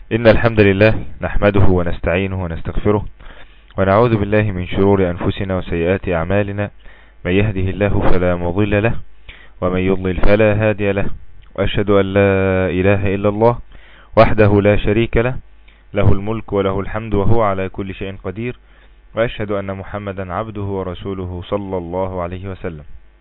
إن الحمد لله نحمده ونستعينه ونستغفره ونعوذ بالله من شرور أنفسنا وسيئات أعمالنا من يهده الله فلا مضل له ومن يضلل فلا هادي له وأشهد أن لا إله إلا الله وحده لا شريك له له الملك وله الحمد وهو على كل شيء قدير وأشهد أن محمدا عبده ورسوله صلى الله عليه وسلم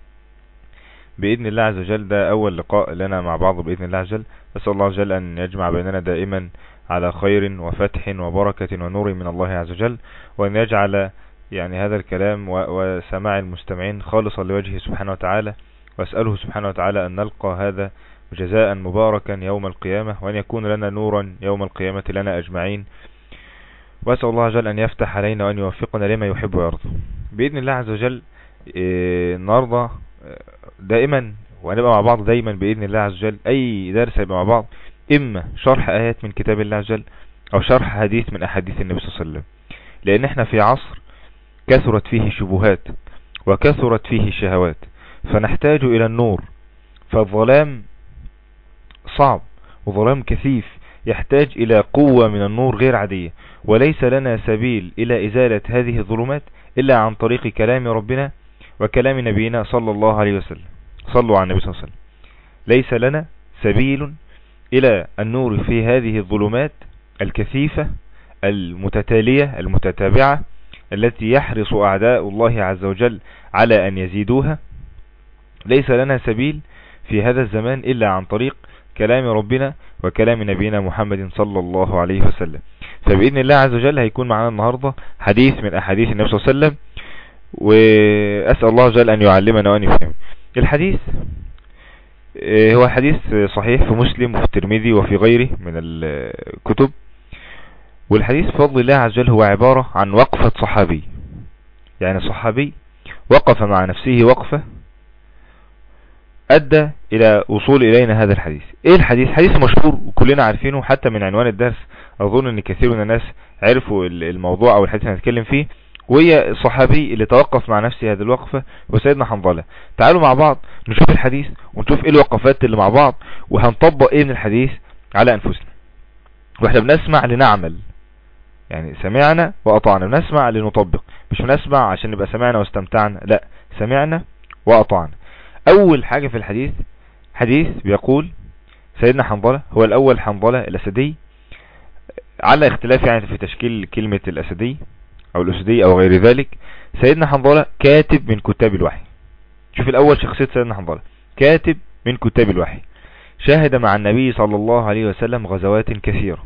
بإذن الله عز وجل ده أول لقاء لنا مع بعض بإذن الله عز وجل أسأل الله عز وجل أن يجمع بيننا دائما على خير وفتح وبركة ونور من الله عز وجل وأن يجعل يعني هذا الكلام وسماع المستمعين خالصا لوجهه سبحانه وتعالى وأسأله سبحانه وتعالى أن نلقى هذا جزاء مباركا يوم القيامة وأن يكون لنا نورا يوم القيامة لنا أجمعين وأسأل الله عز وجل أن يفتح علينا وأن يوفقنا لما يحب ويرضى بإذن الله عز وجل النهاردة دائما وهنبقى مع بعض دايما بإذن الله عز وجل أي درس هيبقى مع بعض إما شرح آيات من كتاب الله عز وجل أو شرح حديث من أحاديث النبي صلى الله عليه وسلم لأن احنا في عصر كثرت فيه شبهات وكثرت فيه شهوات فنحتاج إلى النور فالظلام صعب وظلام كثيف يحتاج إلى قوة من النور غير عادية وليس لنا سبيل إلى إزالة هذه الظلمات إلا عن طريق كلام ربنا وكلام نبينا صلى الله عليه وسلم صلوا على النبي صلى الله عليه وسلم ليس لنا سبيل إلى النور في هذه الظلمات الكثيفة المتتالية المتتابعة التي يحرص أعداء الله عز وجل على أن يزيدوها ليس لنا سبيل في هذا الزمان إلا عن طريق كلام ربنا وكلام نبينا محمد صلى الله عليه وسلم فبإذن الله عز وجل هيكون معنا النهاردة حديث من أحاديث النبي صلى الله عليه وسلم وأسأل الله جل أن يعلمنا وأن يفهم الحديث هو حديث صحيح في مسلم وفي الترمذي وفي غيره من الكتب والحديث بفضل الله عز وجل هو عبارة عن وقفة صحابي يعني صحابي وقف مع نفسه وقفة أدى إلى وصول إلينا هذا الحديث إيه الحديث حديث مشهور وكلنا عارفينه حتى من عنوان الدرس أظن أن كثير من الناس عرفوا الموضوع أو الحديث اللي هنتكلم فيه وهي الصحابي اللي توقف مع نفسه هذه الوقفة وسيدنا حنظلة تعالوا مع بعض نشوف الحديث ونشوف ايه الوقفات اللي مع بعض وهنطبق ايه من الحديث على انفسنا واحنا بنسمع لنعمل يعني سمعنا وأطعنا بنسمع لنطبق مش بنسمع عشان نبقى سمعنا واستمتعنا لا سمعنا وأطعنا أول حاجة في الحديث حديث بيقول سيدنا حنظلة هو الأول حنظلة الأسدي على اختلاف يعني في تشكيل كلمة الأسدي أو الأسدي أو غير ذلك سيدنا حنظلة كاتب من كتاب الوحي شوف الأول شخصية سيدنا حنظلة كاتب من كتاب الوحي شاهد مع النبي صلى الله عليه وسلم غزوات كثيرة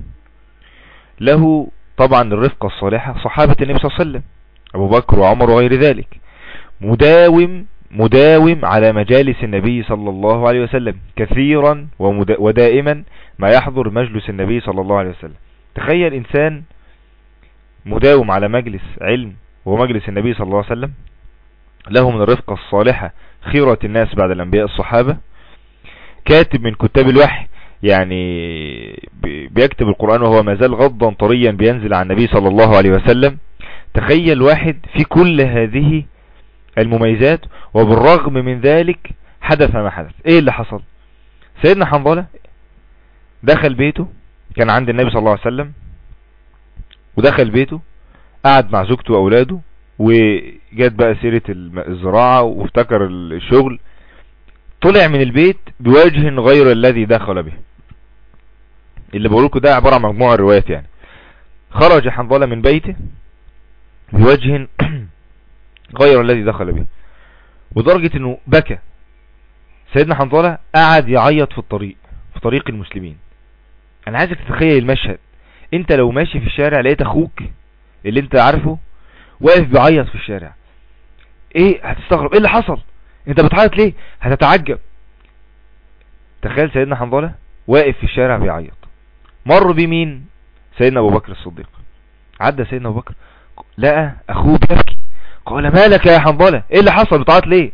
له طبعا الرفقة الصالحة صحابة النبي صلى الله عليه وسلم أبو بكر وعمر وغير ذلك مداوم مداوم على مجالس النبي صلى الله عليه وسلم كثيرا ودائما ما يحضر مجلس النبي صلى الله عليه وسلم تخيل إنسان مداوم على مجلس علم ومجلس النبي صلى الله عليه وسلم له من الرفقة الصالحة خيرة الناس بعد الأنبياء الصحابة كاتب من كتاب الوحي يعني بيكتب القرآن وهو ما زال غضا طريا بينزل عن النبي صلى الله عليه وسلم تخيل واحد في كل هذه المميزات وبالرغم من ذلك حدث ما حدث ايه اللي حصل سيدنا حنظلة دخل بيته كان عند النبي صلى الله عليه وسلم ودخل بيته قعد مع زوجته واولاده وجات بقى سيرة الزراعة وافتكر الشغل طلع من البيت بوجه غير الذي دخل به اللي بقولكم ده عبارة عن مجموعة الروايات يعني خرج حنظلة من بيته بوجه غير الذي دخل به ودرجة انه بكى سيدنا حنظلة قعد يعيط في الطريق في طريق المسلمين انا عايزك تتخيل المشهد انت لو ماشي في الشارع لقيت اخوك اللي انت عارفه واقف بيعيط في الشارع ايه هتستغرب ايه اللي حصل انت بتعيط ليه هتتعجب تخيل سيدنا حنظلة واقف في الشارع بيعيط مر بيه مين سيدنا ابو بكر الصديق عدى سيدنا ابو بكر لقى اخوه بيبكي قال مالك يا حنظلة ايه اللي حصل بتعيط ليه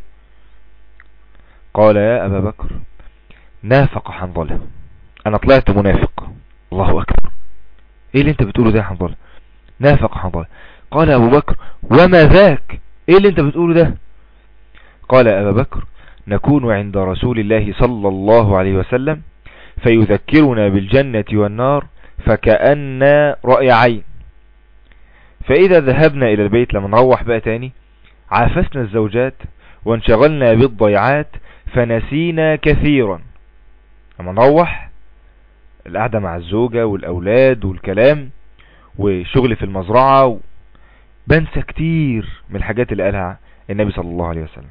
قال يا ابا بكر نافق حنظلة انا طلعت منافق الله اكبر ايه اللي انت بتقوله ده يا حنظلة نافق حنظلة قال ابو بكر وما ذاك ايه اللي انت بتقوله ده قال ابا بكر نكون عند رسول الله صلى الله عليه وسلم فيذكرنا بالجنة والنار فكأن رأي عين فإذا ذهبنا إلى البيت لما نروح بقى تاني عافسنا الزوجات وانشغلنا بالضيعات فنسينا كثيرا لما نروح القعدة مع الزوجة والأولاد والكلام وشغل في المزرعة بنسى كتير من الحاجات اللي قالها النبي صلى الله عليه وسلم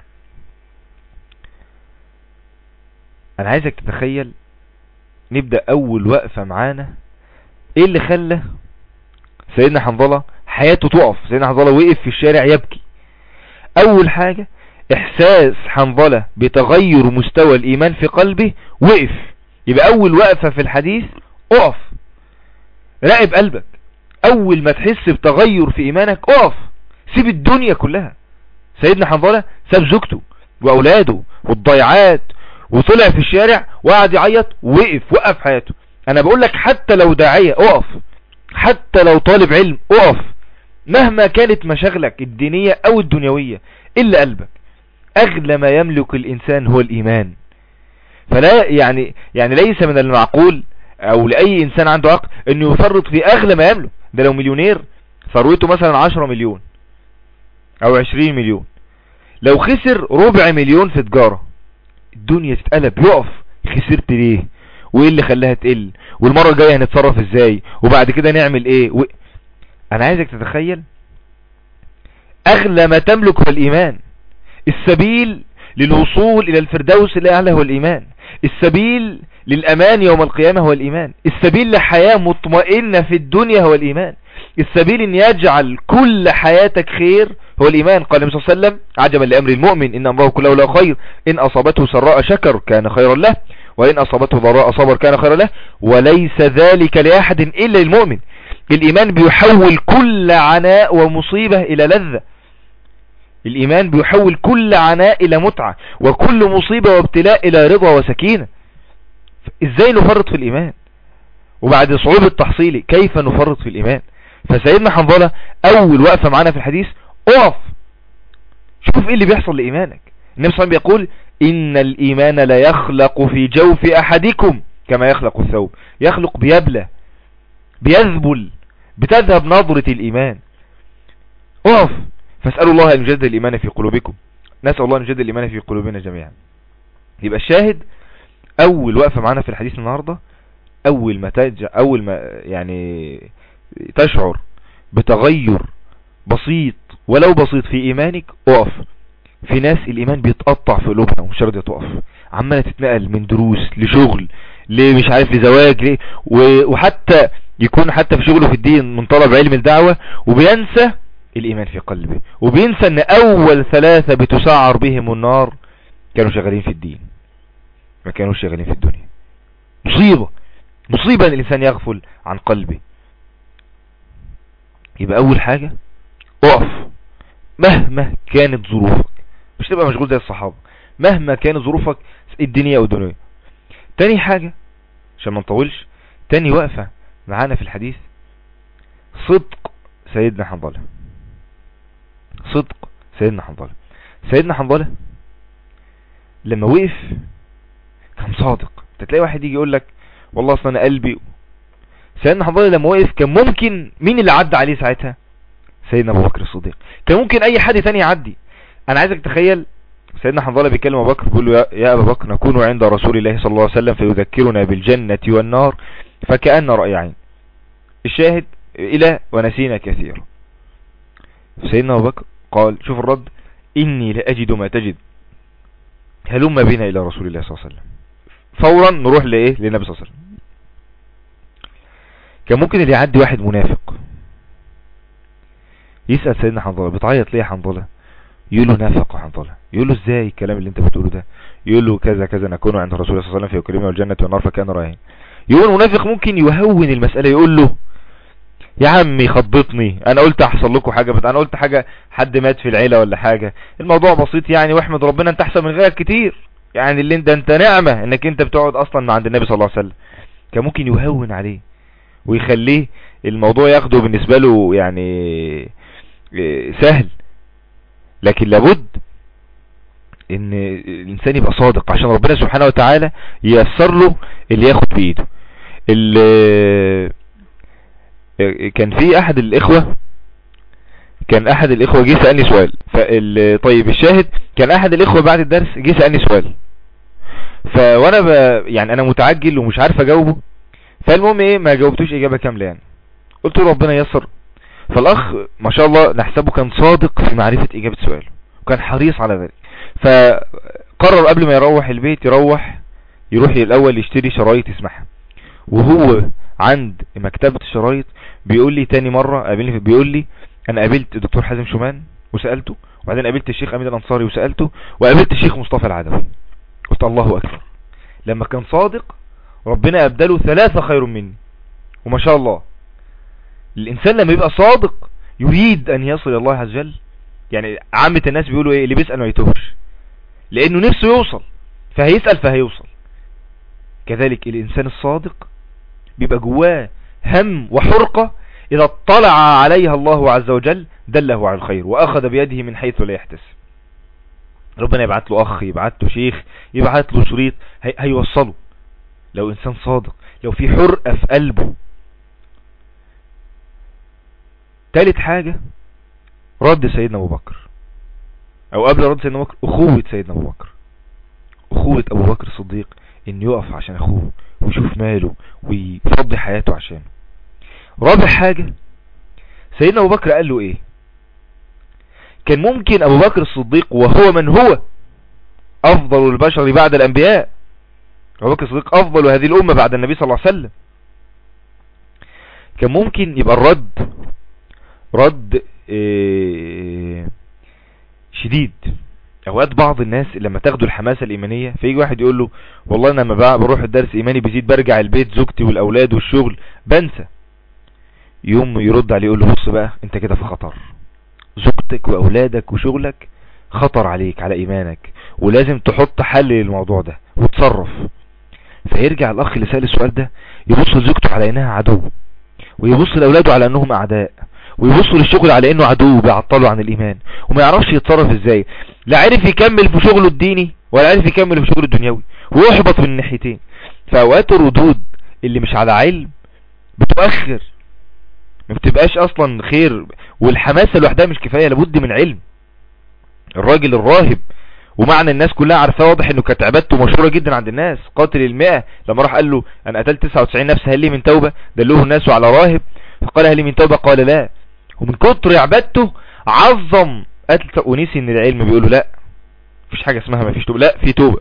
انا عايزك تتخيل نبدأ اول وقفة معانا ايه اللي خلى سيدنا حنظلة حياته تقف سيدنا حنظلة وقف في الشارع يبكي اول حاجة احساس حنظلة بتغير مستوى الايمان في قلبه وقف يبقى اول وقفة في الحديث اقف راقب قلبك اول ما تحس بتغير في ايمانك اقف سيب الدنيا كلها سيدنا حنظلة ساب زوجته واولاده والضيعات وطلع في الشارع وقعد يعيط وقف وقف حياته انا بقول لك حتى لو داعية اقف حتى لو طالب علم اقف مهما كانت مشاغلك الدينية او الدنيوية الا قلبك اغلى ما يملك الانسان هو الايمان فلا يعني يعني ليس من المعقول او لاي انسان عنده عقل انه يفرط في اغلى ما يملك ده لو مليونير ثروته مثلا 10 مليون او 20 مليون لو خسر ربع مليون في تجارة الدنيا تتقلب يقف خسرت ليه وايه اللي خلاها تقل والمرة الجاية هنتصرف ازاي وبعد كده نعمل ايه و... انا عايزك تتخيل اغلى ما تملك هو الايمان السبيل للوصول الى الفردوس الاعلى هو الايمان السبيل للامان يوم القيامة هو الايمان السبيل لحياة مطمئنة في الدنيا هو الايمان السبيل ان يجعل كل حياتك خير هو الإيمان قال النبي صلى الله عليه وسلم عجبا لأمر المؤمن إن أمره كله لا خير إن أصابته سراء شكر كان خيرا له وإن أصابته ضراء صبر كان خيرا له وليس ذلك لأحد إلا المؤمن الإيمان بيحول كل عناء ومصيبة إلى لذة الإيمان بيحول كل عناء إلى متعة وكل مصيبة وابتلاء إلى رضا وسكينة إزاي نفرط في الإيمان وبعد صعوبة تحصيلي كيف نفرط في الإيمان فسيدنا حنظلة أول وقفة معنا في الحديث اقف شوف ايه اللي بيحصل لإيمانك النبي صلى الله عليه وسلم بيقول إن الإيمان لا يخلق في جوف أحدكم كما يخلق الثوب يخلق بيبلى بيذبل بتذهب نظرة الإيمان اقف فاسألوا الله أن يجدد الإيمان في قلوبكم نسأل الله أن يجدد الإيمان في قلوبنا جميعا يبقى الشاهد أول وقفة معنا في الحديث النهاردة أول ما ترجع أول ما يعني تشعر بتغير بسيط ولو بسيط في ايمانك اقف في ناس الايمان بيتقطع في قلوبها ومش راضيه تقف عماله تتنقل من دروس لشغل لمش عارف لزواج ليه وحتى يكون حتى في شغله في الدين من طلب علم الدعوة وبينسى الايمان في قلبه وبينسى ان اول ثلاثة بتسعر بهم النار كانوا شغالين في الدين ما كانوا شغالين في الدنيا مصيبة مصيبة ان الانسان يغفل عن قلبه يبقى اول حاجة اقف مهما كانت ظروفك مش تبقى مشغول زي الصحابة مهما كانت ظروفك الدنيا او الدنيا تاني حاجة عشان ما نطولش تاني وقفة معانا في الحديث صدق سيدنا حنظلة صدق سيدنا حنظلة سيدنا حنظلة لما وقف كان صادق تلاقي واحد يجي يقول لك والله اصلا انا قلبي سيدنا حنظلة لما وقف كان ممكن مين اللي عدى عليه ساعتها سيدنا ابو بكر الصديق كان ممكن اي حد تاني يعدي انا عايزك تخيل سيدنا حنظله بيكلم ابو بكر بيقول له يا ابا بكر نكون عند رسول الله صلى الله عليه وسلم فيذكرنا بالجنة والنار فكأن رأي عين الشاهد الى ونسينا كثيرا سيدنا ابو بكر قال شوف الرد اني لاجد ما تجد هلم بنا الى رسول الله صلى الله عليه وسلم فورا نروح لايه للنبي صلى الله عليه وسلم كان ممكن اللي يعدي واحد منافق يسأل سيدنا حنظلة بتعيط ليه حنظلة يقول له نافق حنظلة يقول له ازاي الكلام اللي انت بتقوله ده يقول له كذا كذا نكون عند الرسول صلى الله عليه وسلم في كريمه والجنة والنار فكان رايين يقول منافق ممكن يهون المسألة يقول له يا عمي خضتني انا قلت احصل لكم حاجة بس انا قلت حاجة حد مات في العيلة ولا حاجة الموضوع بسيط يعني واحمد ربنا انت احسن من غيرك كتير يعني اللي انت انت نعمة انك انت بتقعد اصلا مع عند النبي صلى الله عليه وسلم كان ممكن يهون عليه ويخليه الموضوع ياخده بالنسبة له يعني سهل لكن لابد ان الانسان يبقى صادق عشان ربنا سبحانه وتعالى ييسر له اللي ياخد بايده كان في احد الاخوة كان احد الاخوة جه سألني سؤال طيب الشاهد كان احد الاخوة بعد الدرس جه سألني سؤال فوانا ب... يعني انا متعجل ومش عارف اجاوبه فالمهم ايه ما جاوبتوش اجابة كاملة يعني قلت له ربنا يسر فالاخ ما شاء الله نحسبه كان صادق في معرفة اجابة سؤاله وكان حريص على ذلك فقرر قبل ما يروح البيت يروح يروح الاول يشتري شرايط يسمعها وهو عند مكتبة الشرايط بيقول لي تاني مرة قابلني بيقول لي انا قابلت الدكتور حازم شومان وسألته وبعدين قابلت الشيخ امين الانصاري وسألته وقابلت الشيخ مصطفى العدوي قلت الله اكبر لما كان صادق ربنا ابدله ثلاثة خير مني وما شاء الله الانسان لما يبقى صادق يريد ان يصل الى الله عز وجل يعني عامة الناس بيقولوا ايه اللي بيسأل ما يتوهش لانه نفسه يوصل فهيسأل فهيوصل كذلك الانسان الصادق بيبقى جواه هم وحرقة اذا اطلع عليها الله عز وجل دله على الخير واخذ بيده من حيث لا يحتسب ربنا يبعت له اخ يبعت له شيخ يبعت له شريط هي هيوصله لو انسان صادق لو في حرقة في قلبه ثالث حاجة رد سيدنا ابو بكر او قبل رد سيدنا ابو بكر اخوة سيدنا ابو بكر اخوة ابو بكر الصديق ان يقف عشان اخوه ويشوف ماله ويفضي حياته عشانه رابع حاجة سيدنا ابو بكر قال له ايه كان ممكن ابو بكر الصديق وهو من هو افضل البشر بعد الانبياء ابو بكر الصديق افضل هذه الامة بعد النبي صلى الله عليه وسلم كان ممكن يبقى الرد رد إيه شديد اوقات بعض الناس لما تاخدوا الحماسة الايمانية فيجي واحد يقول له والله انا لما بروح الدرس ايماني بيزيد برجع البيت زوجتي والاولاد والشغل بنسى يوم يرد عليه يقول له بص بقى انت كده في خطر زوجتك واولادك وشغلك خطر عليك على ايمانك ولازم تحط حل للموضوع ده وتصرف فيرجع الاخ اللي سأل السؤال ده يبص لزوجته على انها عدو ويبص لاولاده على انهم اعداء ويبصوا للشغل على انه عدو بيعطله عن الايمان وما يعرفش يتصرف ازاي لا عارف يكمل في شغله الديني ولا عارف يكمل في شغله الدنيوي ويحبط من الناحيتين فاوقات الردود اللي مش على علم بتؤخر ما بتبقاش اصلا خير والحماسة لوحدها مش كفاية لابد من علم الراجل الراهب ومعنى الناس كلها عارفاه واضح انه كانت عبادته مشهورة جدا عند الناس قاتل المئة لما راح قال له انا قتلت 99 نفس هل لي من توبة دلوه الناس على راهب فقال هل لي من توبة قال لا ومن كتر عبادته عظم قتل ونسي ان العلم بيقوله لا مفيش حاجة اسمها ما فيش توبة لا في توبة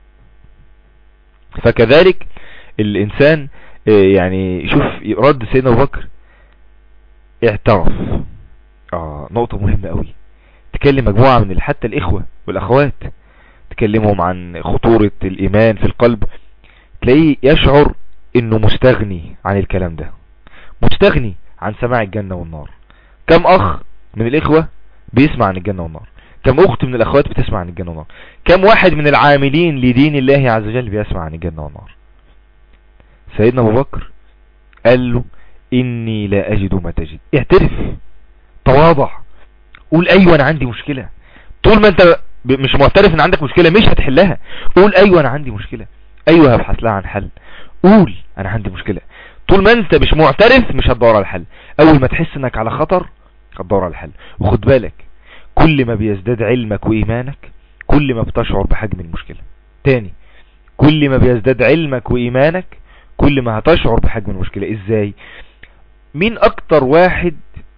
فكذلك الانسان يعني شوف رد سيدنا ابو بكر اعترف اه نقطة مهمة قوي تكلم مجموعة من حتى الاخوة والاخوات تكلمهم عن خطورة الايمان في القلب تلاقيه يشعر انه مستغني عن الكلام ده مستغني عن سماع الجنة والنار كم اخ من الاخوة بيسمع عن الجنة والنار كم اخت من الاخوات بتسمع عن الجنة والنار كم واحد من العاملين لدين الله عز وجل بيسمع عن الجنة والنار سيدنا ابو بكر قال له اني لا اجد ما تجد اعترف تواضع قول ايوه انا عندي مشكلة طول ما انت مش معترف ان عندك مشكلة مش هتحلها قول ايوه انا عندي مشكلة ايوه هبحث لها عن حل قول انا عندي مشكلة طول ما انت مش معترف مش هتدور على الحل اول ما تحس انك على خطر هتدور على الحل وخد بالك كل ما بيزداد علمك وايمانك كل ما بتشعر بحجم المشكلة تاني كل ما بيزداد علمك وايمانك كل ما هتشعر بحجم المشكلة ازاي مين اكتر واحد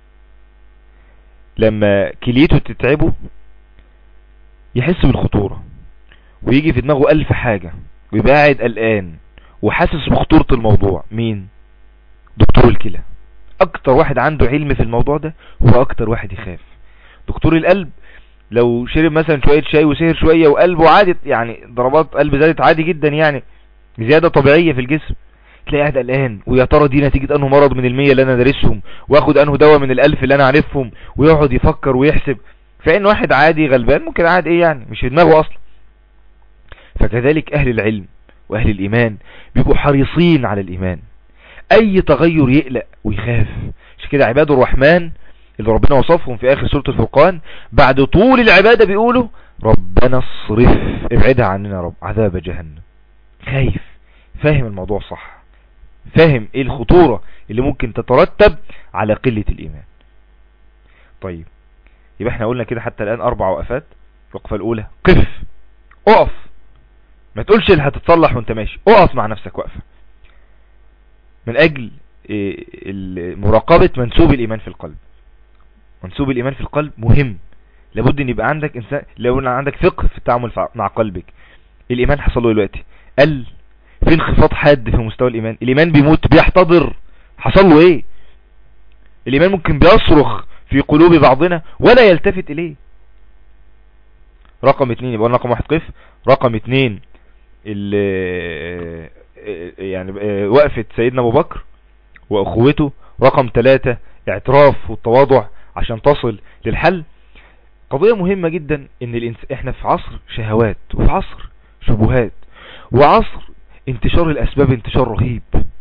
لما كليته تتعبه يحس بالخطورة ويجي في دماغه الف حاجة ويبقى قاعد قلقان وحاسس بخطورة الموضوع مين دكتور الكلى اكتر واحد عنده علم في الموضوع ده هو اكتر واحد يخاف دكتور القلب لو شرب مثلا شوية شاي وسهر شوية وقلبه عادت يعني ضربات قلب زادت عادي جدا يعني زيادة طبيعية في الجسم تلاقي قاعد قلقان ويا ترى دي نتيجة انه مرض من المية اللي انا دارسهم واخد انه دواء من الالف اللي انا عارفهم ويقعد يفكر ويحسب فان واحد عادي غلبان ممكن عادي ايه يعني مش في دماغه اصلا فكذلك اهل العلم واهل الايمان بيبقوا حريصين على الايمان اي تغير يقلق ويخاف مش كده عباد الرحمن اللي ربنا وصفهم في اخر سورة الفرقان بعد طول العبادة بيقولوا ربنا اصرف ابعدها عننا رب عذاب جهنم خايف فاهم الموضوع صح فاهم ايه الخطورة اللي ممكن تترتب على قلة الايمان طيب يبقى احنا قلنا كده حتى الان اربع وقفات الوقفة الاولى قف اقف ما تقولش اللي هتتصلح وانت ماشي اقف مع نفسك وقفة من اجل إيه، مراقبة منسوب الايمان في القلب منسوب الايمان في القلب مهم لابد ان يبقى عندك انسان لو عندك فقه في التعامل مع قلبك الايمان حصل له دلوقتي قل في انخفاض حاد في مستوى الايمان الايمان بيموت بيحتضر حصل له ايه الايمان ممكن بيصرخ في قلوب بعضنا ولا يلتفت اليه رقم اتنين يبقى رقم واحد قف رقم اتنين يعني وقفة سيدنا ابو بكر واخوته رقم ثلاثة اعتراف والتواضع عشان تصل للحل قضية مهمة جدا ان الانس... احنا في عصر شهوات وفي عصر شبهات وعصر انتشار الاسباب انتشار رهيب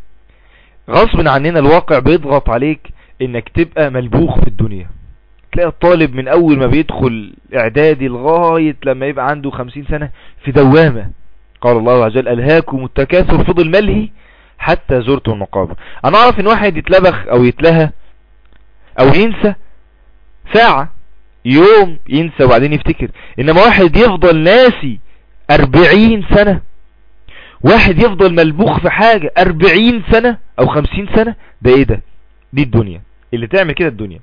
غصب عننا الواقع بيضغط عليك انك تبقى ملبوخ في الدنيا تلاقي الطالب من اول ما بيدخل اعدادي لغاية لما يبقى عنده خمسين سنة في دوامة قال الله عز وجل الهاكم التكاثر فضل ملهي حتى زرتم المقابر انا اعرف ان واحد يتلبخ او يتلهى او ينسى ساعة يوم ينسى وبعدين يفتكر انما واحد يفضل ناسي اربعين سنة واحد يفضل ملبوخ في حاجة اربعين سنة او خمسين سنة ده ايه ده دي الدنيا اللي تعمل كده الدنيا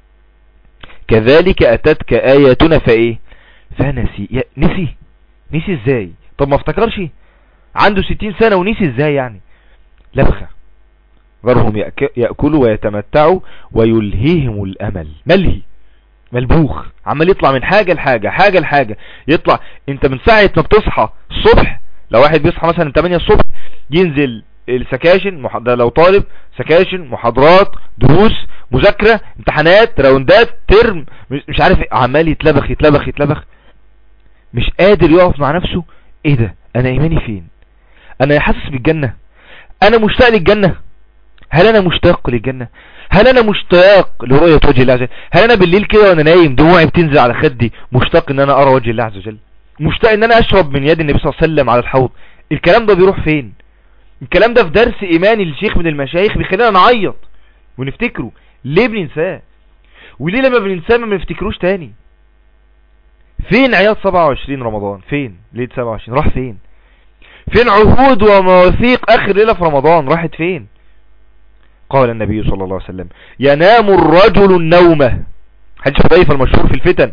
كذلك اتتك اياتنا فايه فنسي نسي نسي ازاي طب ما افتكرش عنده ستين سنة ونسي ازاي يعني لبخة غرهم يأكلوا ويتمتعوا ويلهيهم الامل ملهي ملبوخ عمال يطلع من حاجة لحاجة حاجة لحاجة يطلع انت من ساعة ما بتصحى الصبح لو واحد بيصحى مثلا 8 الصبح ينزل السكاشن ده لو طالب سكاشن محاضرات دروس مذاكرة امتحانات راوندات ترم مش عارف إيه، عمال يتلبخ يتلبخ يتلبخ مش قادر يقف مع نفسه ايه ده انا ايماني فين انا حاسس بالجنة انا مشتاق للجنة هل انا مشتاق للجنة هل انا مشتاق لرؤية وجه الله عز وجل هل انا بالليل كده وانا نايم دموعي بتنزل على خدي مشتاق ان انا ارى وجه الله عز وجل مشتاق ان انا اشرب من يد النبي صلى الله عليه وسلم على الحوض الكلام ده بيروح فين الكلام ده في درس ايماني للشيخ من المشايخ بيخلينا نعيط ونفتكره ليه بننساه وليه لما بننساه ما بنفتكروش تاني فين عياط 27 رمضان فين ليله 27 راح فين فين عهود ومواثيق اخر ليله في رمضان راحت فين قال النبي صلى الله عليه وسلم ينام الرجل النوم حديث حذيفه المشهور في الفتن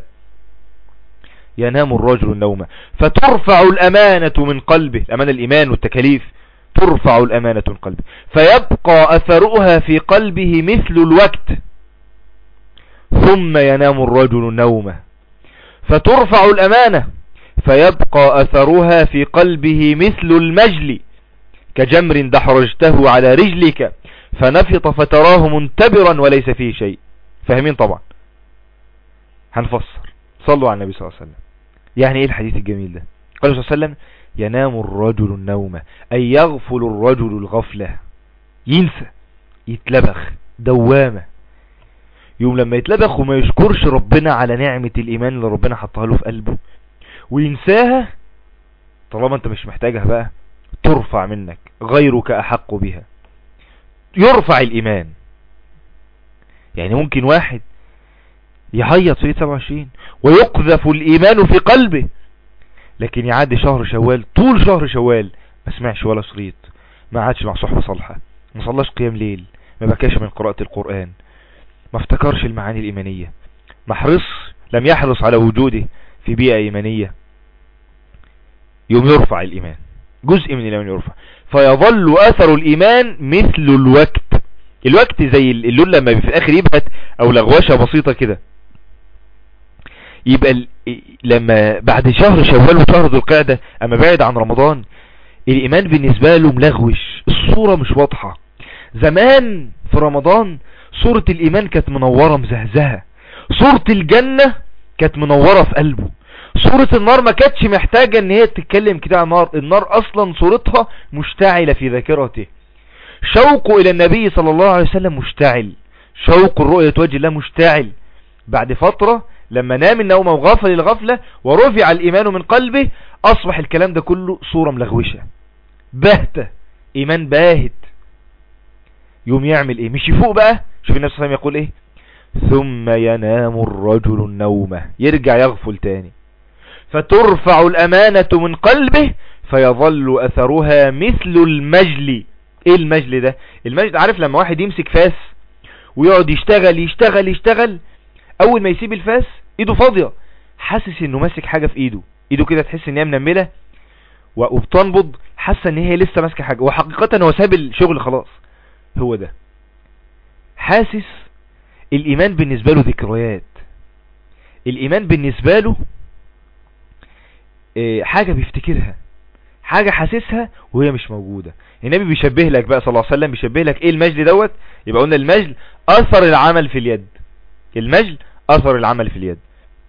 ينام الرجل النوم فترفع الأمانة من قلبه الأمانة الإيمان والتكاليف ترفع الأمانة من قلبه فيبقى أثرها في قلبه مثل الوقت ثم ينام الرجل النوم فترفع الأمانة فيبقى أثرها في قلبه مثل المجل كجمر دحرجته على رجلك فنفط فتراه منتبرا وليس فيه شيء فاهمين طبعا هنفسر صلوا على النبي صلى الله عليه وسلم يعني ايه الحديث الجميل ده قال صلى الله عليه وسلم ينام الرجل النوم أي يغفل الرجل الغفلة ينسى يتلبخ دوامة يوم لما يتلبخ وما يشكرش ربنا على نعمة الإيمان اللي ربنا حطها له في قلبه وينساها طالما انت مش محتاجها بقى ترفع منك غيرك أحق بها يرفع الإيمان يعني ممكن واحد يعيط في 27 ويقذف الإيمان في قلبه لكن يعدي شهر شوال طول شهر شوال ما سمعش ولا شريط ما عادش مع صحبة صالحة ما صلاش قيام ليل ما بكاش من قراءة القرآن ما افتكرش المعاني الإيمانية ما حرص لم يحرص على وجوده في بيئة إيمانية يوم يرفع الإيمان جزء من الإيمان يرفع فيظل أثر الإيمان مثل الوقت الوقت زي اللون لما في الآخر يبهت أو لغوشة بسيطة كده يبقى لما بعد شهر شوال وشهر ذو القعدة اما بعد عن رمضان الايمان بالنسبة له ملغوش الصورة مش واضحة زمان في رمضان صورة الايمان كانت منورة مزهزهة صورة الجنة كانت منورة في قلبه صورة النار ما كانتش محتاجة ان هي تتكلم كده عن النار النار اصلا صورتها مشتعلة في ذاكرته شوقه الى النبي صلى الله عليه وسلم مشتعل شوق الرؤية وجه الله مشتعل بعد فترة لما نام النوم وغفل الغفلة ورفع الإيمان من قلبه أصبح الكلام ده كله صورة ملغوشة باهتة إيمان باهت يوم يعمل ايه مش يفوق بقى شوف النبي صلى الله عليه وسلم يقول ايه ثم ينام الرجل النومة يرجع يغفل تاني فترفع الأمانة من قلبه فيظل أثرها مثل المجل ايه المجل ده المجل عارف لما واحد يمسك فاس ويقعد يشتغل يشتغل يشتغل اول ما يسيب الفاس ايده فاضية حاسس انه ماسك حاجة في ايده ايده كده تحس ان هي منملة وبتنبض حاسة ان هي لسه ماسكة حاجة وحقيقة هو ساب الشغل خلاص هو ده حاسس الايمان بالنسبة له ذكريات الايمان بالنسبة له آه، حاجة بيفتكرها حاجة حاسسها وهي مش موجودة النبي بيشبه لك بقى صلى الله عليه وسلم بيشبه لك ايه المجل دوت يبقى قلنا المجل اثر العمل في اليد المجل اثر العمل في اليد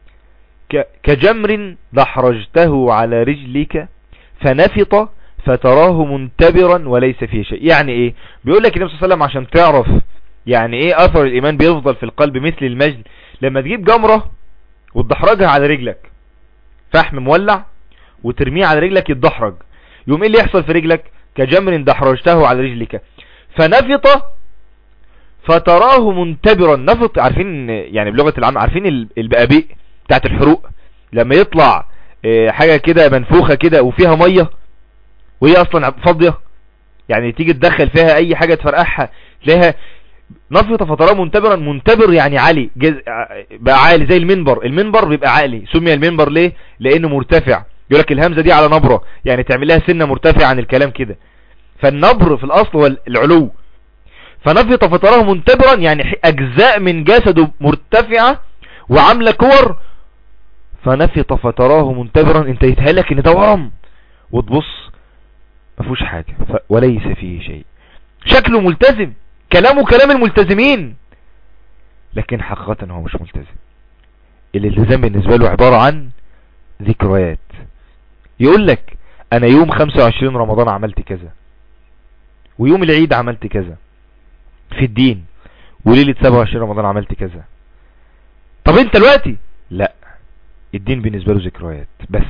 كجمر دحرجته على رجلك فنفط فتراه منتبرا وليس فيه شيء يعني ايه بيقول لك النبي صلى الله عليه وسلم عشان تعرف يعني ايه اثر الايمان بيفضل في القلب مثل المجل لما تجيب جمرة وتدحرجها على رجلك فحم مولع وترميه على رجلك يتدحرج يوم ايه اللي يحصل في رجلك كجمر دحرجته على رجلك فنفط فتراه منتبرا نفط عارفين يعني بلغة العام عارفين البقابيق بتاعت الحروق لما يطلع آه، حاجة كده منفوخة كده وفيها مية وهي اصلا فاضية يعني تيجي تدخل فيها اي حاجة تفرقعها تلاقيها نفط فتراه منتبرا منتبر يعني عالي بقى عالي زي المنبر المنبر بيبقى عالي سمي المنبر ليه لانه مرتفع يقول لك الهمزة دي على نبرة يعني تعمل لها سنة مرتفعة عن الكلام كده فالنبر في الاصل هو العلو فنفط فتراه منتبرا يعني اجزاء من جسده مرتفعة وعاملة كور فنفط فتراه منتبرا انت يتهالك ان ده ورم وتبص ما فيهوش حاجة وليس فيه شيء شكله ملتزم كلامه كلام الملتزمين لكن حقيقة هو مش ملتزم الالتزام بالنسبة له عبارة عن ذكريات يقول لك انا يوم 25 رمضان عملت كذا ويوم العيد عملت كذا في الدين وليلة 27 رمضان عملت كذا طب انت دلوقتي لا الدين بالنسبة له ذكريات بس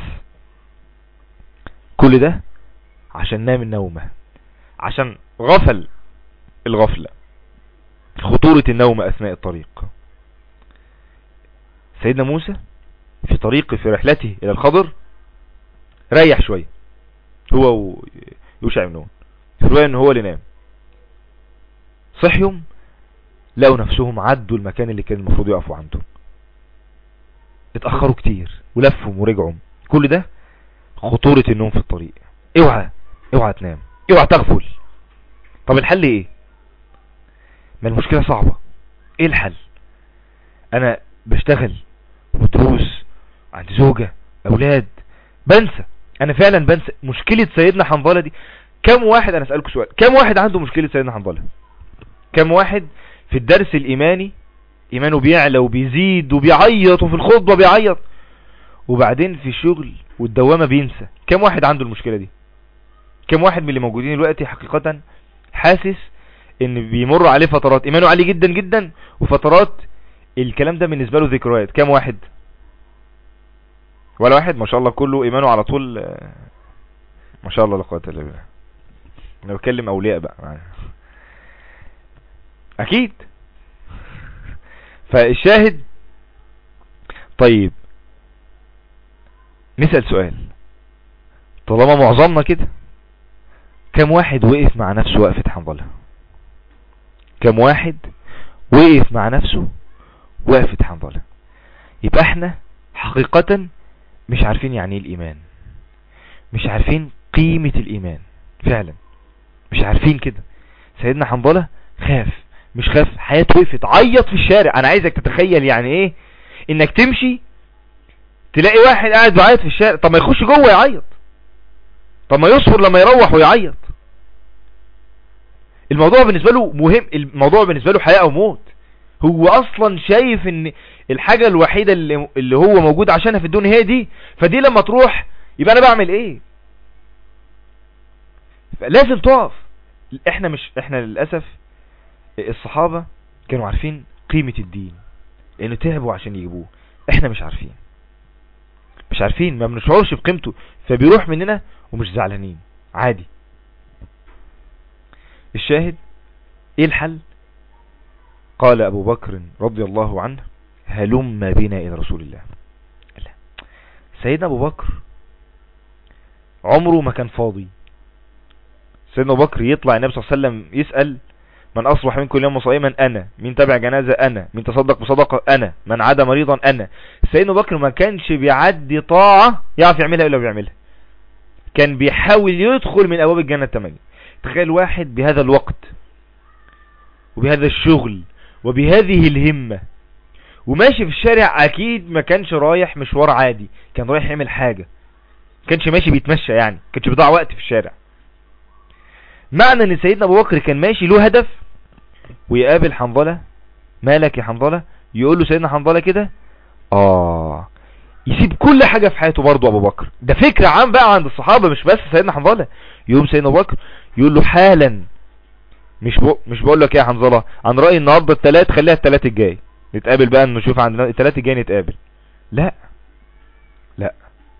كل ده عشان نام النومة عشان غفل الغفلة خطورة النوم أثناء الطريق سيدنا موسى في طريق في رحلته إلى الخضر ريح شوية هو ويوشع بن نون في رواية ان هو اللي نام صحيهم لقوا نفسهم عدوا المكان اللي كان المفروض يقفوا عنده اتأخروا كتير ولفوا ورجعوا كل ده خطورة النوم في الطريق اوعى اوعى تنام اوعى تغفل طب الحل ايه ما المشكلة صعبة ايه الحل انا بشتغل ودروس عندي زوجة اولاد بنسى انا فعلا بنسى مشكلة سيدنا حنظلة دي كم واحد انا اسألكم سؤال كم واحد عنده مشكلة سيدنا حنظلة كم واحد في الدرس الايماني ايمانه بيعلى وبيزيد وبيعيط وفي الخطبة بيعيط وبعدين في الشغل والدوامة بينسى كم واحد عنده المشكلة دي كم واحد من اللي موجودين دلوقتي حقيقة حاسس ان بيمر عليه فترات ايمانه عالي جدا جدا وفترات الكلام ده بالنسبة له ذكريات كم واحد ولا واحد ما شاء الله كله ايمانه على طول ما شاء الله لا قوه الا بالله انا بكلم اولياء بقى اكيد فالشاهد طيب نسأل سؤال طالما معظمنا كده كم واحد وقف مع نفسه وقفة حنظلة كم واحد وقف مع نفسه وقفة حنظلة يبقى احنا حقيقة مش عارفين يعني ايه الايمان مش عارفين قيمة الايمان فعلا مش عارفين كده سيدنا حنظلة خاف مش خاف حياته وقفت عيط في الشارع انا عايزك تتخيل يعني ايه انك تمشي تلاقي واحد قاعد بعيط في الشارع طب ما يخش جوه يعيط طب ما يصبر لما يروح ويعيط الموضوع بالنسبة له مهم الموضوع بالنسبة له حياة او موت هو اصلا شايف ان الحاجة الوحيدة اللي, اللي هو موجود عشانها في الدنيا هي دي فدي لما تروح يبقى انا بعمل ايه لازم تقف احنا مش احنا للأسف الصحابة كانوا عارفين قيمة الدين لانه تعبوا عشان يجيبوه احنا مش عارفين مش عارفين ما بنشعرش بقيمته فبيروح مننا ومش زعلانين عادي الشاهد ايه الحل قال ابو بكر رضي الله عنه هلم بنا الى رسول الله سيدنا ابو بكر عمره ما كان فاضي سيدنا ابو بكر يطلع النبي صلى الله عليه وسلم يسأل من اصبح منكم اليوم صائما انا من تبع جنازة انا من تصدق بصدقة انا من عاد مريضا انا سيدنا ابو بكر ما كانش بيعدي طاعة يعرف يعملها الا بيعملها كان بيحاول يدخل من ابواب الجنة التمانية تخيل واحد بهذا الوقت وبهذا الشغل وبهذه الهمة وماشي في الشارع اكيد ما كانش رايح مشوار عادي كان رايح يعمل حاجة كانش ماشي بيتمشى يعني كانش بيضيع وقت في الشارع معنى ان سيدنا ابو بكر كان ماشي له هدف ويقابل حنظلة مالك يا حنظلة يقول له سيدنا حنظلة كده اه يسيب كل حاجة في حياته برضه ابو بكر ده فكرة عام بقى عند الصحابة مش بس سيدنا حنظلة يقوم سيدنا ابو بكر يقول له حالا مش بق... مش بقول لك يا حنظلة عن رأي النهاردة التلات خليها التلات الجاي نتقابل بقى نشوف عندنا التلات الجاي نتقابل لا لا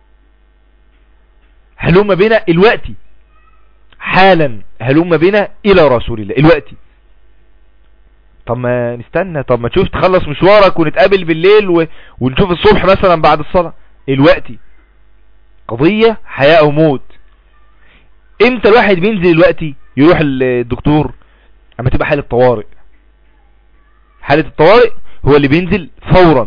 هلوم بنا الوقتي حالا هلوم بنا الى رسول الله الوقتي طب ما نستنى طب ما تشوف تخلص مشوارك ونتقابل بالليل و... ونشوف الصبح مثلا بعد الصلاة الوقتي قضية حياة او موت امتى الواحد بينزل الوقتي يروح الدكتور اما تبقى حالة طوارئ حالة الطوارئ هو اللي بينزل فورا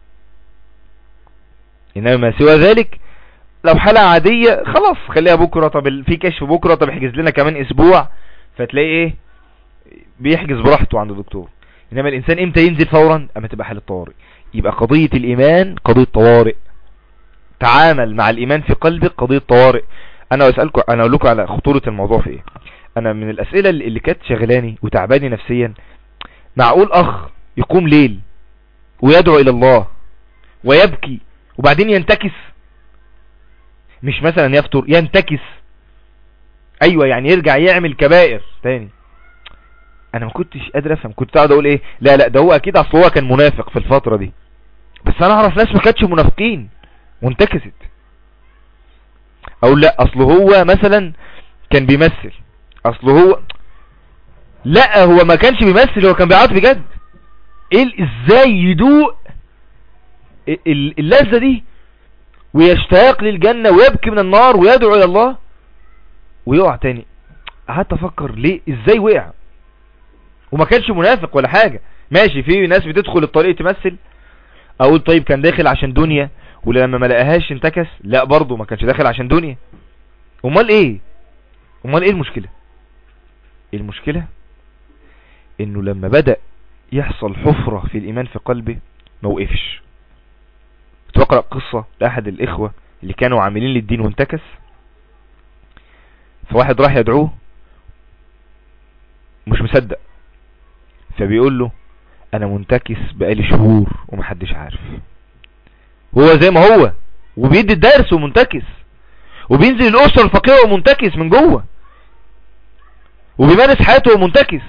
انما ما سوى ذلك لو حالة عادية خلاص خليها بكرة طب في كشف بكرة طب احجز لنا كمان اسبوع فتلاقي ايه بيحجز براحته عند الدكتور انما الانسان امتى ينزل فورا اما تبقى حالة طوارئ يبقى قضية الايمان قضية طوارئ تعامل مع الايمان في قلبك قضية طوارئ انا اسألكم انا اقول لكم على خطورة الموضوع في ايه انا من الاسئلة اللي كانت شغلاني وتعباني نفسيا معقول اخ يقوم ليل ويدعو الى الله ويبكي وبعدين ينتكس مش مثلا يفطر ينتكس ايوه يعني يرجع يعمل كبائر تاني انا ما كنتش قادر افهم كنت قاعد اقول ايه لا لا ده هو اكيد اصل هو كان منافق في الفترة دي بس انا اعرف ناس ما كانتش منافقين وانتكست اقول لا اصل هو مثلا كان بيمثل اصل هو لا هو ما كانش بيمثل هو كان بيعيط بجد ايه ازاي يدوق اللذة دي ويشتاق للجنة ويبكي من النار ويدعو الى الله ويقع تاني قعدت افكر ليه ازاي وقع وما كانش منافق ولا حاجة ماشي في ناس بتدخل الطريق تمثل اقول طيب كان داخل عشان دنيا ولما ما لقاهاش انتكس لا برضه ما كانش داخل عشان دنيا امال ايه امال ايه المشكلة المشكلة انه لما بدأ يحصل حفرة في الايمان في قلبه ما وقفش تقرأ قصة لأحد الإخوة اللي كانوا عاملين للدين وانتكس فواحد راح يدعوه مش مصدق فبيقول له انا منتكس بقالي شهور ومحدش عارف هو زي ما هو وبيدي الدرس ومنتكس وبينزل الاسرة الفقيرة ومنتكس من جوه وبيمارس حياته ومنتكس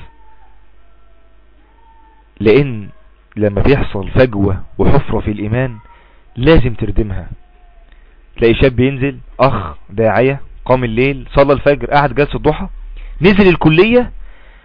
لان لما بيحصل فجوة وحفرة في الايمان لازم تردمها تلاقي شاب بينزل اخ داعية قام الليل صلى الفجر قعد جلسة الضحى نزل الكلية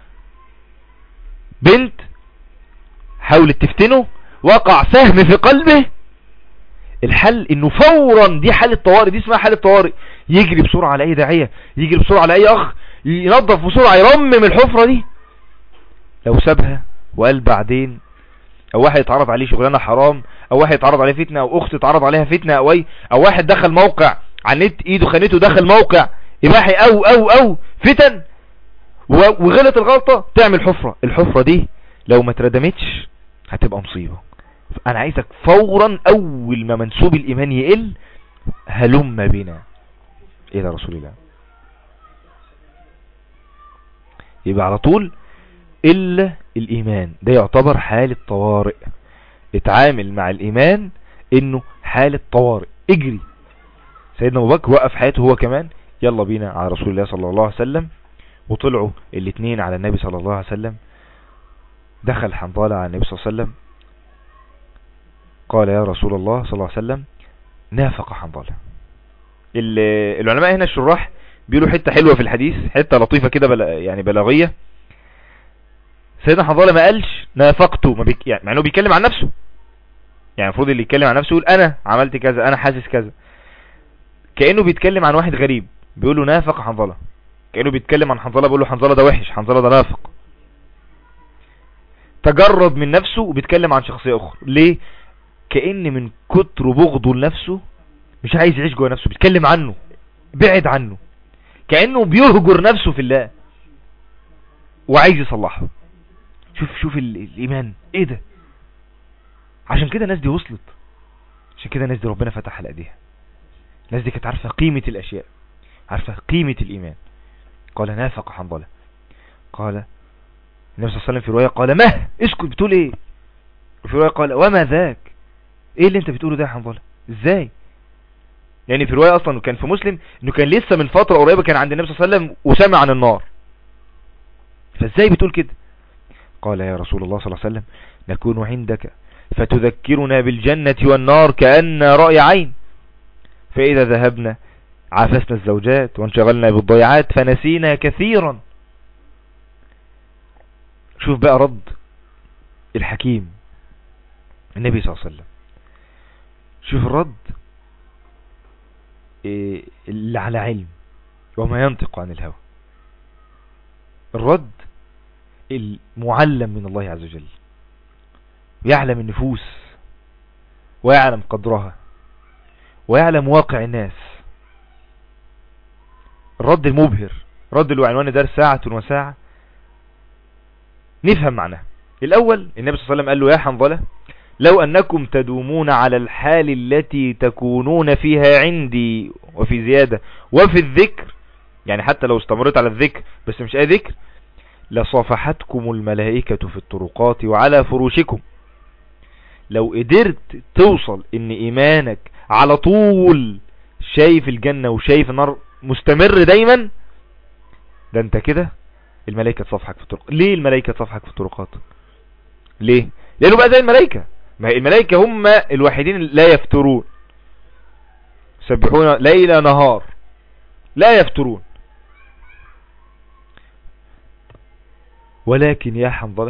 بنت حاولت تفتنه وقع سهم في قلبه الحل انه فورا دي حالة طوارئ دي اسمها حالة طوارئ يجري بسرعة على اي داعية يجري بسرعة على اي اخ ينظف بسرعة يرمم الحفرة دي لو سابها وقال بعدين او واحد يتعرض عليه شغلانة حرام او واحد يتعرض عليه فتنة او اخت يتعرض عليها فتنة او اي او واحد دخل موقع على النت ايده خانته دخل موقع اباحي او او او فتن وغلط الغلطة تعمل حفرة الحفرة دي لو ما تردمتش هتبقى مصيبة انا عايزك فورا اول ما منسوب الايمان يقل هلم بنا الى رسول الله يبقى على طول الا الايمان ده يعتبر حالة طوارئ اتعامل مع الايمان انه حالة طوارئ اجري سيدنا ابو بكر وقف حياته هو كمان يلا بينا على رسول الله صلى الله عليه وسلم وطلعوا الاثنين على النبي صلى الله عليه وسلم دخل حنظلة على النبي صلى الله عليه وسلم قال يا رسول الله صلى الله عليه وسلم نافق حنظلة العلماء هنا الشراح بيقولوا حتة حلوة في الحديث حتة لطيفة كده بل يعني بلاغية سيدنا حنظله ما قالش نافقته ما بيك... يعني مع انه بيتكلم عن نفسه يعني المفروض اللي يتكلم عن نفسه يقول انا عملت كذا انا حاسس كذا كانه بيتكلم عن واحد غريب بيقول له نافق حنظله كانه بيتكلم عن حنظله بيقول له حنظله ده وحش حنظله ده نافق تجرد من نفسه وبيتكلم عن شخصيه اخرى ليه كأن من كتر بغضه لنفسه مش عايز يعيش جوه نفسه بيتكلم عنه بعد عنه كأنه بيهجر نفسه في الله وعايز يصلحه شوف شوف الإيمان ايه ده عشان كده الناس دي وصلت عشان كده الناس دي ربنا فتح على ايديها الناس دي كانت عارفة قيمة الأشياء عارفة قيمة الإيمان قال نافق حنظلة قال النبي صلى الله عليه وسلم في رواية قال مه اسكت بتقول ايه وفي رواية قال وما ذاك ايه اللي انت بتقوله ده يا حنظلة ازاي يعني في رواية اصلا كان في مسلم انه كان لسه من فترة قريبة كان عند النبي صلى الله عليه وسلم وسمع عن النار فازاي بتقول كده قال يا رسول الله صلى الله عليه وسلم نكون عندك فتذكرنا بالجنة والنار كأن رأي عين فإذا ذهبنا عافسنا الزوجات وانشغلنا بالضيعات فنسينا كثيرا شوف بقى رد الحكيم النبي صلى الله عليه وسلم شوف الرد إيه، اللي على علم وما ينطق عن الهوى الرد المعلم من الله عز وجل يعلم النفوس ويعلم قدرها ويعلم واقع الناس الرد المبهر رد له عنوان دار ساعة وساعة نفهم معناه الأول النبي صلى الله عليه وسلم قال له يا حنظلة لو أنكم تدومون على الحال التي تكونون فيها عندي وفي زيادة وفي الذكر يعني حتى لو استمرت على الذكر بس مش أي ذكر لصفحتكم الملائكة في الطرقات وعلى فروشكم لو قدرت توصل ان ايمانك على طول شايف الجنة وشايف النار مستمر دايما ده انت كده الملائكة تصفحك في الطرقات ليه الملائكة تصفحك في الطرقات ليه لانه بقى زي الملائكة ما هي الملائكة هم الوحيدين لا يفترون سبحون ليل نهار لا يفترون ولكن يا حنظلة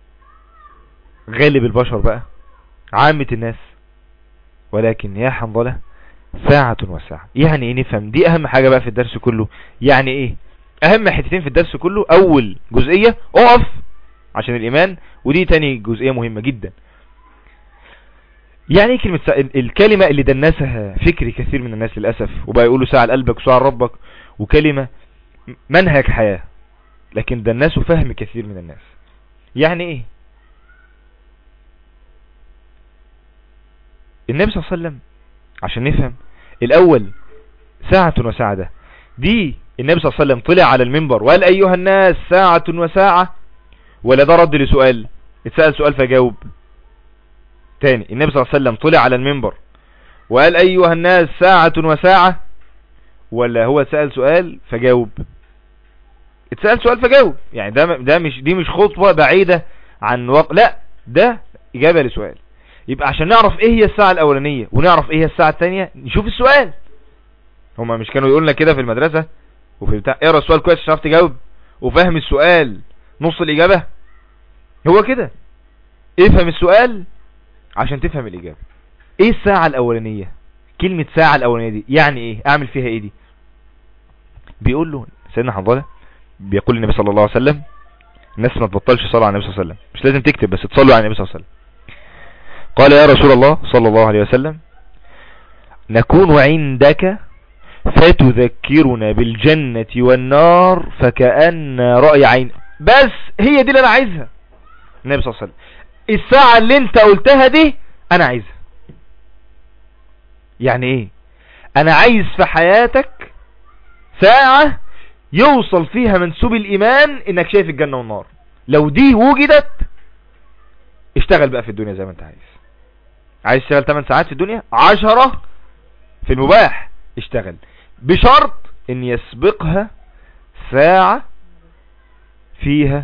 غالب البشر بقى عامة الناس ولكن يا حنظلة ساعة وساعة يعني ايه نفهم دي اهم حاجة بقى في الدرس كله يعني ايه اهم حتتين في الدرس كله اول جزئية اقف عشان الايمان ودي تاني جزئية مهمة جدا يعني ايه كلمة سا... الكلمة اللي دنسها فكر كثير من الناس للأسف وبقى يقولوا ساعة لقلبك وساعة لربك وكلمة منهج حياة لكن دنسوا فهم كثير من الناس يعني ايه النبي صلى الله عليه وسلم عشان نفهم الاول ساعة وساعة ده دي النبي صلى الله عليه وسلم طلع على المنبر وقال ايها الناس ساعة وساعة ولا ده رد لسؤال اتسأل سؤال فجاوب تاني النبي صلى الله عليه وسلم طلع على المنبر وقال ايها الناس ساعة وساعة ولا هو سأل سؤال فجاوب اتسأل سؤال فجاوب يعني ده ده مش دي مش خطوة بعيدة عن وق... لا ده اجابة لسؤال يبقى عشان نعرف ايه هي الساعة الاولانية ونعرف ايه هي الساعة الثانية نشوف السؤال هما مش كانوا يقولنا كده في المدرسة وفي بتاع اقرا السؤال كويس عشان تعرف تجاوب وفهم السؤال نص الاجابة هو كده افهم السؤال عشان تفهم الاجابة ايه الساعة الاولانية كلمة ساعة الاولانية دي يعني ايه اعمل فيها ايه دي بيقول له سيدنا حنظلة بيقول النبي صلى الله عليه وسلم الناس ما تبطلش صلاة على النبي صلى الله عليه وسلم مش لازم تكتب بس تصلوا على النبي صلى الله عليه وسلم قال يا رسول الله صلى الله عليه وسلم نكون عندك فتذكرنا بالجنة والنار فكأن رأي عين بس هي دي اللي انا عايزها النبي صلى الله عليه وسلم الساعة اللي انت قلتها دي انا عايزها يعني ايه انا عايز في حياتك ساعة يوصل فيها منسوب الايمان انك شايف الجنة والنار لو دي وجدت اشتغل بقى في الدنيا زي ما انت عايز عايز تشتغل 8 ساعات في الدنيا 10 في المباح اشتغل بشرط ان يسبقها ساعة فيها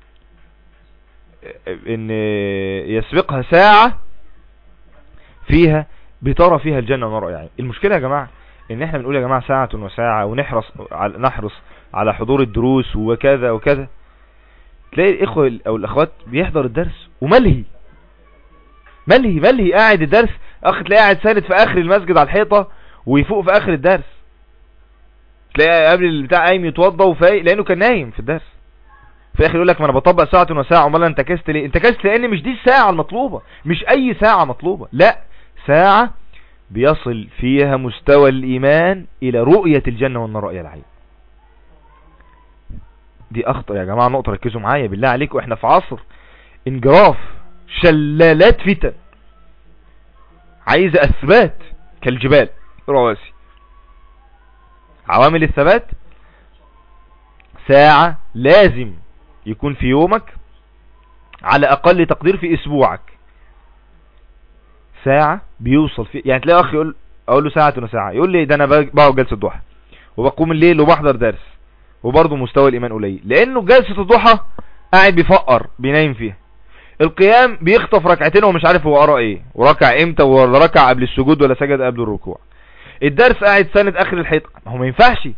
ان يسبقها ساعة فيها بترى فيها الجنة ونار يعني المشكلة يا جماعة ان احنا بنقول يا جماعة ساعة وساعة ونحرص نحرص على حضور الدروس وكذا وكذا تلاقي الاخوة او الاخوات بيحضر الدرس وملهي ملهي ملهي قاعد الدرس اخ تلاقيه قاعد ساند في اخر المسجد على الحيطة ويفوق في اخر الدرس تلاقيه قبل البتاع قايم يتوضى وفايق لانه كان نايم في الدرس في الاخر يقول لك ما انا بطبق ساعة وساعة امال انت كست ليه انت كست لان مش دي الساعة المطلوبة مش اي ساعة مطلوبة لا ساعة بيصل فيها مستوى الايمان الى رؤية الجنة والنار رؤية العين دي اخطر يا جماعة نقطة ركزوا معايا بالله عليكم احنا في عصر انجراف شلالات فتن عايزة اثبات كالجبال رواسي عوامل الثبات ساعة لازم يكون في يومك على اقل تقدير في اسبوعك ساعة بيوصل في يعني تلاقي اخ يقول اقول له ساعة ساعة يقول لي ده انا بقعد جلسة ضحى وبقوم الليل وبحضر درس وبرضه مستوى الايمان قليل لانه جلسة الضحى قاعد بيفقر بينايم فيها القيام بيخطف ركعتين ومش عارف هو قرا ايه وركع امتى ولا ركع قبل السجود ولا سجد قبل الركوع الدرس قاعد ساند اخر الحيط هو ما ينفعش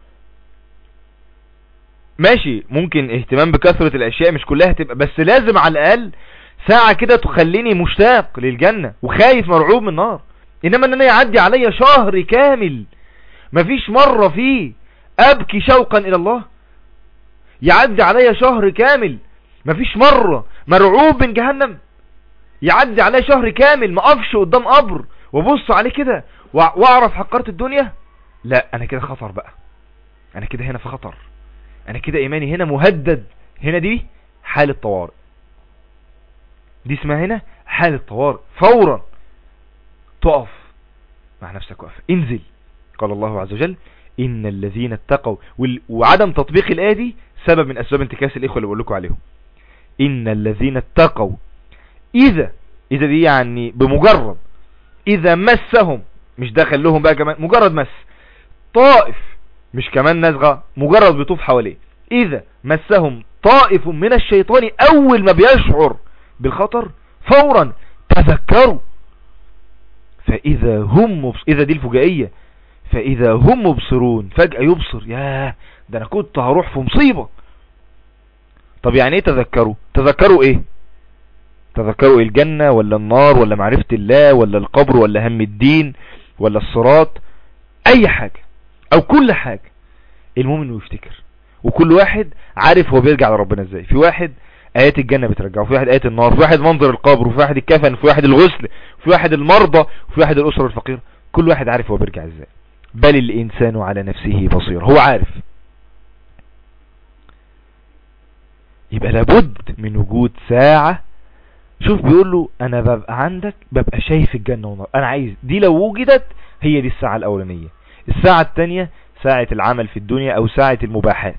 ماشي ممكن اهتمام بكثرة الاشياء مش كلها تبقى بس لازم على الاقل ساعة كده تخليني مشتاق للجنة وخايف مرعوب من النار انما ان انا يعدي عليا شهر كامل مفيش مرة فيه ابكي شوقا الى الله يعدي عليا شهر كامل مفيش مرة مرعوب من جهنم يعدي عليا شهر كامل ما اقفش قدام قبر وابص عليه كده واعرف حقرت الدنيا لا انا كده خطر بقى انا كده هنا في خطر انا كده ايماني هنا مهدد هنا دي حالة طوارئ دي اسمها هنا حالة طوارئ فورا تقف مع نفسك وقف انزل قال الله عز وجل ان الذين اتقوا وعدم تطبيق الآية دي سبب من اسباب انتكاس الاخوة اللي بقول لكم عليهم ان الذين اتقوا اذا اذا دي يعني بمجرد اذا مسهم مش داخل لهم بقى كمان مجرد مس طائف مش كمان نزغة مجرد بيطوف حواليه اذا مسهم طائف من الشيطان اول ما بيشعر بالخطر فورا تذكروا فاذا هم مبص... اذا دي الفجائية فاذا هم مبصرون فجأة يبصر ياه ده انا كنت هروح في مصيبة طب يعني ايه تذكروا تذكروا ايه تذكروا إيه الجنة ولا النار ولا معرفة الله ولا القبر ولا هم الدين ولا الصراط اي حاجة او كل حاجة المهم انه يفتكر وكل واحد عارف هو بيرجع لربنا ازاي في واحد ايات الجنة بترجعه في واحد ايات النار في واحد منظر القبر وفي واحد الكفن في واحد الغسل في واحد المرضى في واحد الاسرة الفقيرة كل واحد عارف هو بيرجع ازاي بل الانسان على نفسه بصير هو عارف يبقى لابد من وجود ساعة شوف بيقول له انا ببقى عندك ببقى شايف الجنة والنار انا عايز دي لو وجدت هي دي الساعة الاولانية الساعة التانية ساعة العمل في الدنيا او ساعة المباحات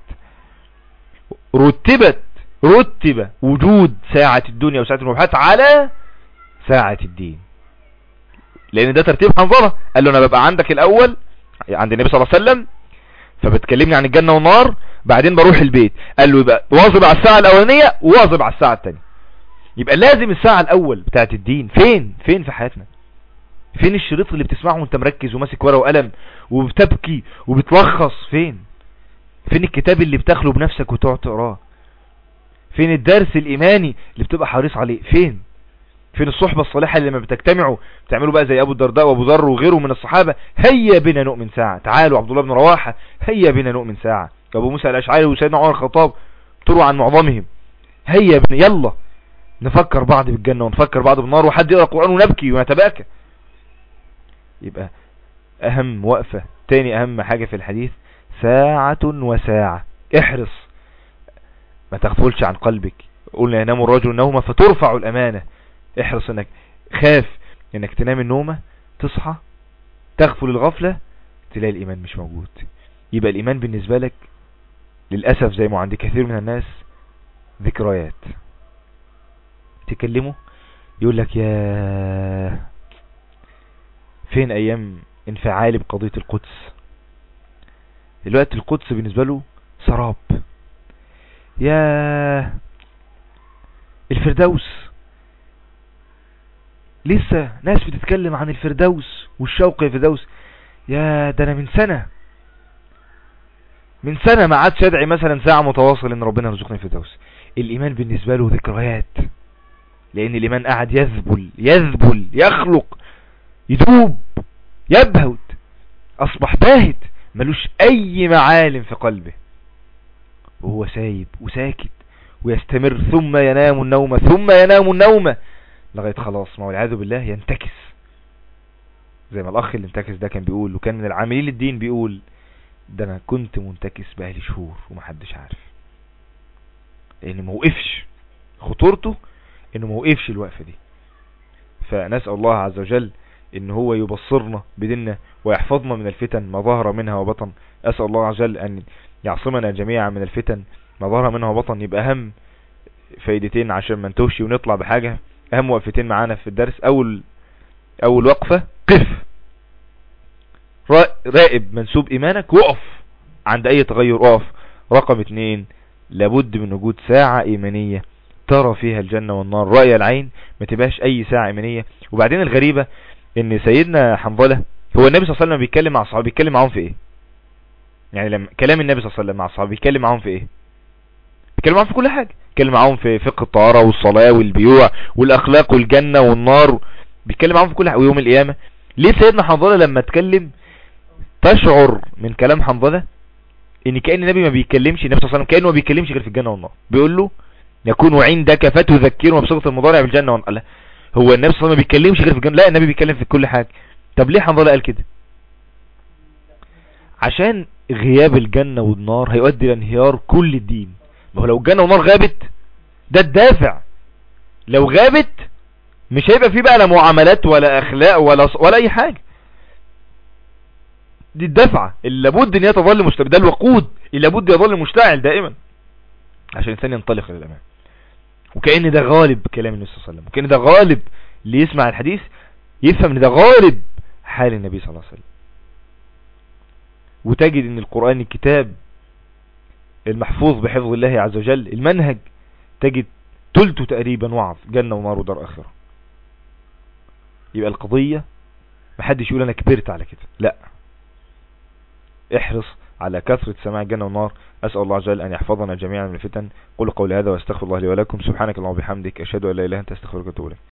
رتبت رتب وجود ساعة الدنيا وساعة المباحات على ساعة الدين لان ده ترتيب حنظلة قال له انا ببقى عندك الاول عند النبي صلى الله عليه وسلم فبتكلمني عن الجنة والنار بعدين بروح البيت قال له يبقى واظب على الساعة الاولانية واظب على الساعة التانية يبقى لازم الساعة الاول بتاعت الدين فين فين في حياتنا فين الشريط اللي بتسمعه وانت مركز وماسك ورقه وقلم وبتبكي وبتلخص فين فين الكتاب اللي بتاخله بنفسك وتقعد تقراه فين الدرس الايماني اللي بتبقى حريص عليه فين فين الصحبة الصالحة اللي لما بتجتمعوا بتعملوا بقى زي ابو الدرداء وابو ذر وغيره من الصحابة هيا بنا نؤمن ساعة تعالوا عبد الله بن رواحة هيا بنا نؤمن ساعة ابو موسى الاشعري وسيدنا عمر الخطاب تروا عن معظمهم هيا بنا يلا نفكر بعض بالجنة ونفكر بعض بالنار وحد يقرأ القرآن ونبكي ونتباكى يبقى اهم وقفة تاني اهم حاجة في الحديث ساعة وساعة احرص ما تغفلش عن قلبك قلنا ينام الرجل نومة فترفع الامانة احرص انك خاف انك تنام النومة تصحى تغفل الغفلة تلاقي الايمان مش موجود يبقى الايمان بالنسبة لك للأسف زي ما عند كثير من الناس ذكريات تكلمه يقول لك يا فين ايام انفعالي بقضية القدس دلوقتي القدس بالنسبة له سراب يا الفردوس لسه ناس بتتكلم عن الفردوس والشوق الفردوس يا ده انا من سنة من سنة ما عادش ادعي مثلا ساعة متواصل ان ربنا يرزقني الفردوس الايمان بالنسبة له ذكريات لان الايمان قاعد يذبل يذبل يخلق يدوب يبهت اصبح باهت ملوش اي معالم في قلبه وهو سايب وساكت ويستمر ثم ينام النوم ثم ينام النوم لغاية خلاص ما هو العياذ بالله ينتكس زي ما الاخ اللي انتكس ده كان بيقول وكان من العاملين للدين بيقول ده انا كنت منتكس بقالي شهور ومحدش عارف لان ما وقفش خطورته انه ما وقفش الوقفة دي فنسأل الله عز وجل ان هو يبصرنا بديننا ويحفظنا من الفتن ما ظهر منها وبطن اسأل الله عز وجل ان يعصمنا جميعا من الفتن ما ظهر منها وبطن يبقى اهم فايدتين عشان ما نتوهش ونطلع بحاجة اهم وقفتين معانا في الدرس اول اول وقفة قف راقب منسوب ايمانك وقف عند اي تغير اقف رقم اتنين لابد من وجود ساعة ايمانية ترى فيها الجنة والنار رأي العين ما تبقاش اي ساعة ايمانية وبعدين الغريبة ان سيدنا حنظلة هو النبي صلى الله عليه وسلم بيتكلم مع الصحابة بيتكلم معاهم في ايه يعني لما كلام النبي صلى الله عليه وسلم مع الصحابة بيتكلم معاهم في ايه بيتكلم معاهم في كل حاجة بيتكلم معاهم في فقه الطهارة والصلاة والبيوع والاخلاق والجنة والنار بيتكلم معاهم في كل حاجة ويوم القيامة ليه سيدنا حنظلة لما اتكلم تشعر من كلام حنظلة ان كأن النبي ما بيتكلمش النبي صلى الله عليه وسلم كأنه ما بيتكلمش غير في الجنة والنار بيقول له يكون عندك فتذكره بصيغه المضارع بالجنة والنار هو النبي صلى الله عليه وسلم ما بيتكلمش غير في الجنة لا النبي بيتكلم في كل حاجة طب ليه حنظلة قال كده عشان غياب الجنة والنار هيؤدي لانهيار كل الدين ما هو لو الجنة والنار غابت ده الدافع لو غابت مش هيبقى فيه بقى لا معاملات ولا اخلاق ولا ولا اي حاجة دي الدفعة اللي لابد ان هي تظل مشتعل ده الوقود اللي لابد يظل مشتعل دائما عشان الانسان ينطلق للامام وكأن ده غالب كلام النبي صلى الله عليه وسلم وكأن ده غالب اللي يسمع الحديث يفهم ان ده غالب حال النبي صلى الله عليه وسلم وتجد ان القرآن الكتاب المحفوظ بحفظ الله عز وجل المنهج تجد تلته تقريبا وعظ جنة ونار ودار اخرة يبقى القضية محدش يقول انا كبرت على كده لا احرص على كثرة سماع الجنة والنار أسأل الله عز وجل أن يحفظنا جميعا من الفتن قل قولي هذا واستغفر الله لي ولكم سبحانك اللهم وبحمدك أشهد أن لا إله إلا أنت أستغفرك وأتوب إليك